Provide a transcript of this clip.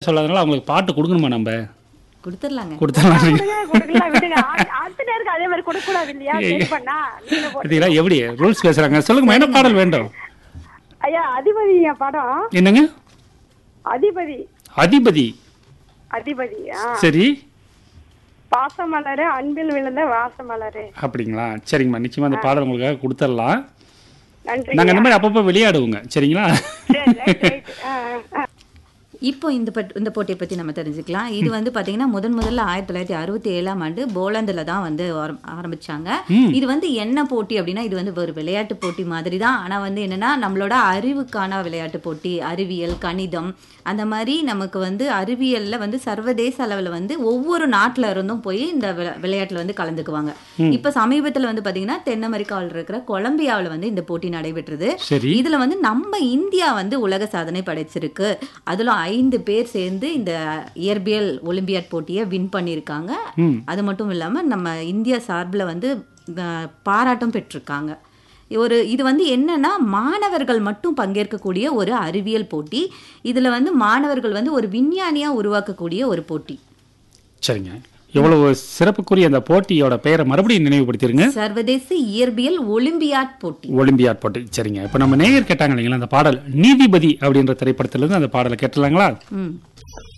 சொல்லாதனால அவங்களுக்கு பாட்டு கொடுக்கணுமா நம்ம கொடுத்துடலாங்க கொடுத்துடலாம் கொடுங்க, கொடுக்கலாம் விடுங்க ஆ- அடுத்த நேருக்கு அதே மாதிரி கொடுக்க கூடாது இல்லையா சரி பண்ணா நீங்க போட்டு பார்த்தீங்களா எப்படி ரூல்ஸ் பேசுறாங்க சொல்லுங்கம்மா என்ன பாடல் வேண்டும் ஐயா அதிபதிங்க படம் என்னங்க அதிபதி அதிபதி அதிபதி ஆ சரி பாசமலரு அன்பில் விழுந்த வாசமலரு அப்படிங்களா சரிங்கம்மா நிச்சயமா அந்த பாடல் உங்களுக்காக கொடுத்துடலாம் நன்றி நாங்கள் இந்த மாதிரி அப்பப்போ விளையாடுவோங்க சரிங்களா சரி ரைட் ரைட் ஆ ஆ இப்போ இந்த பட் இந்த போட்டியை பற்றி நம்ம தெரிஞ்சுக்கலாம் இது வந்து பார்த்தீங்கன்னா முதன் முதல்ல ஆயிரத்தி தொள்ளாயிரத்தி அறுபத்தி ஏழாம் ஆண்டு போலந்தில் தான் வந்து ஆரம்- ஆரம்பிச்சாங்க இது வந்து என்ன போட்டி அப்படின்னா இது வந்து ஒரு விளையாட்டு போட்டி மாதிரி தான் ஆனால் வந்து என்னன்னா நம்மளோட அறிவுக்கான விளையாட்டு போட்டி அறிவியல் கணிதம் அந்த மாதிரி நமக்கு வந்து அறிவியலில் வந்து சர்வதேச அளவில் வந்து ஒவ்வொரு நாட்டில் இருந்தும் போய் இந்த விளை- விளையாட்டுல வந்து கலந்துக்குவாங்க இப்போ சமீபத்தில் வந்து பார்த்தீங்கன்னா தென் அமெரிக்காவில் இருக்கிற கொலம்பியாவில் வந்து இந்த போட்டி நடைபெற்றது சரி இதுல வந்து நம்ம இந்தியா வந்து உலக சாதனை படைச்சிருக்கு அதுல ஐந்து பேர் சேர்ந்து இந்த இயற்பியல் ஒலிம்பியாட் போட்டியை வின் பண்ணியிருக்காங்க ம் அது மட்டும் இல்லாம நம்ம இந்தியா சார்பில் வந்து அஹ், பாராட்டும் பெற்றிருக்காங்க ஒரு இது வந்து என்னன்னா மாணவர்கள் மட்டும் பங்கேற்கக்கூடிய ஒரு அறிவியல் போட்டி இதுல வந்து மாணவர்கள் வந்து ஒரு விஞ்ஞானியா உருவாக்கக்கூடிய ஒரு போட்டி சரிங்க எவ்வளவு சிறப்புக்குரிய அந்த போட்டியோட பெயரை மறுபடியும் நினைவுபடுத்திருங்க சர்வதேச இயற்பியல் ஒலிம்பியாட் போட்டி ஒலிம்பியாட் போட்டி சரிங்க இப்போ நம்ம நேயர் கேட்டாங்க இல்லைங்களா அந்த பாடல் நீதிபதி அப்படின்ற திரைப்படத்திலிருந்து அந்த பாடலை கேட்டலாங்களா ம்